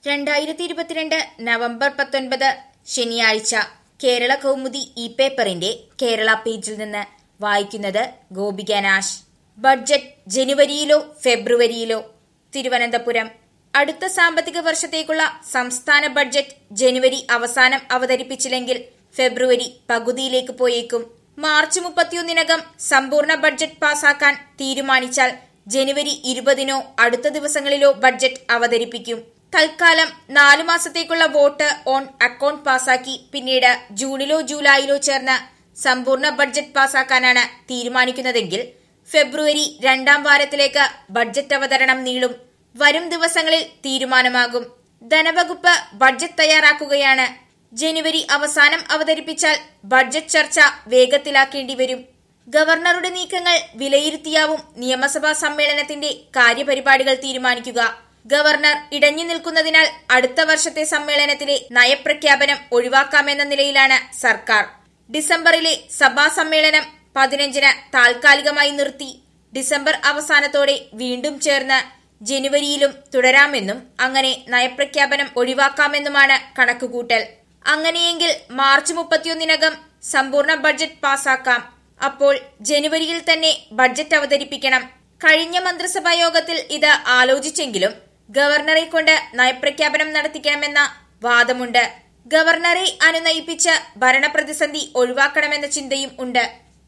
രണ്ടായിരത്തി ഇരുപത്തിരണ്ട് നവംബർ പത്തൊൻപത് ശനിയാഴ്ച കേരള കൗമുദി ഇ പേപ്പറിന്റെ കേരള പേജിൽ നിന്ന് വായിക്കുന്നത് ഗോപിക നാശ് ബഡ്ജറ്റ് ജനുവരിയിലോ ഫെബ്രുവരിയിലോ തിരുവനന്തപുരം അടുത്ത സാമ്പത്തിക വർഷത്തേക്കുള്ള സംസ്ഥാന ബഡ്ജറ്റ് ജനുവരി അവസാനം അവതരിപ്പിച്ചില്ലെങ്കിൽ ഫെബ്രുവരി പകുതിയിലേക്ക് പോയേക്കും മാർച്ച് മുപ്പത്തിയൊന്നിനകം സമ്പൂർണ്ണ ബഡ്ജറ്റ് പാസാക്കാൻ തീരുമാനിച്ചാൽ ജനുവരി ഇരുപതിനോ അടുത്ത ദിവസങ്ങളിലോ ബഡ്ജറ്റ് അവതരിപ്പിക്കും തൽക്കാലം നാലു മാസത്തേക്കുള്ള വോട്ട് ഓൺ അക്കൌണ്ട് പാസാക്കി പിന്നീട് ജൂണിലോ ജൂലൈയിലോ ചേർന്ന് സമ്പൂർണ്ണ ബഡ്ജറ്റ് പാസാക്കാനാണ് തീരുമാനിക്കുന്നതെങ്കിൽ ഫെബ്രുവരി രണ്ടാം വാരത്തിലേക്ക് ബഡ്ജറ്റ് അവതരണം നീളും വരും ദിവസങ്ങളിൽ തീരുമാനമാകും ധനവകുപ്പ് ബഡ്ജറ്റ് തയ്യാറാക്കുകയാണ് ജനുവരി അവസാനം അവതരിപ്പിച്ചാൽ ബഡ്ജറ്റ് ചർച്ച വേഗത്തിലാക്കേണ്ടി വരും ഗവർണറുടെ നീക്കങ്ങൾ വിലയിരുത്തിയാവും നിയമസഭാ സമ്മേളനത്തിന്റെ കാര്യപരിപാടികൾ തീരുമാനിക്കുക ഗവർണർ ഇടഞ്ഞു നിൽക്കുന്നതിനാൽ അടുത്ത വർഷത്തെ സമ്മേളനത്തിലെ നയപ്രഖ്യാപനം ഒഴിവാക്കാമെന്ന നിലയിലാണ് സർക്കാർ ഡിസംബറിലെ സഭാ സമ്മേളനം പതിനഞ്ചിന് താൽക്കാലികമായി നിർത്തി ഡിസംബർ അവസാനത്തോടെ വീണ്ടും ചേർന്ന് ജനുവരിയിലും തുടരാമെന്നും അങ്ങനെ നയപ്രഖ്യാപനം ഒഴിവാക്കാമെന്നുമാണ് കണക്കുകൂട്ടൽ അങ്ങനെയെങ്കിൽ മാർച്ച് മുപ്പത്തിയൊന്നിനകം സമ്പൂർണ്ണ ബഡ്ജറ്റ് പാസാക്കാം അപ്പോൾ ജനുവരിയിൽ തന്നെ ബഡ്ജറ്റ് അവതരിപ്പിക്കണം കഴിഞ്ഞ മന്ത്രിസഭാ യോഗത്തിൽ ഇത് ആലോചിച്ചെങ്കിലും ഗവർണറെ കൊണ്ട് നയപ്രഖ്യാപനം നടത്തിക്കണമെന്ന വാദമുണ്ട് ഗവർണറെ അനുനയിപ്പിച്ച് ഭരണപ്രതിസന്ധി ഒഴിവാക്കണമെന്ന ചിന്തയും ഉണ്ട്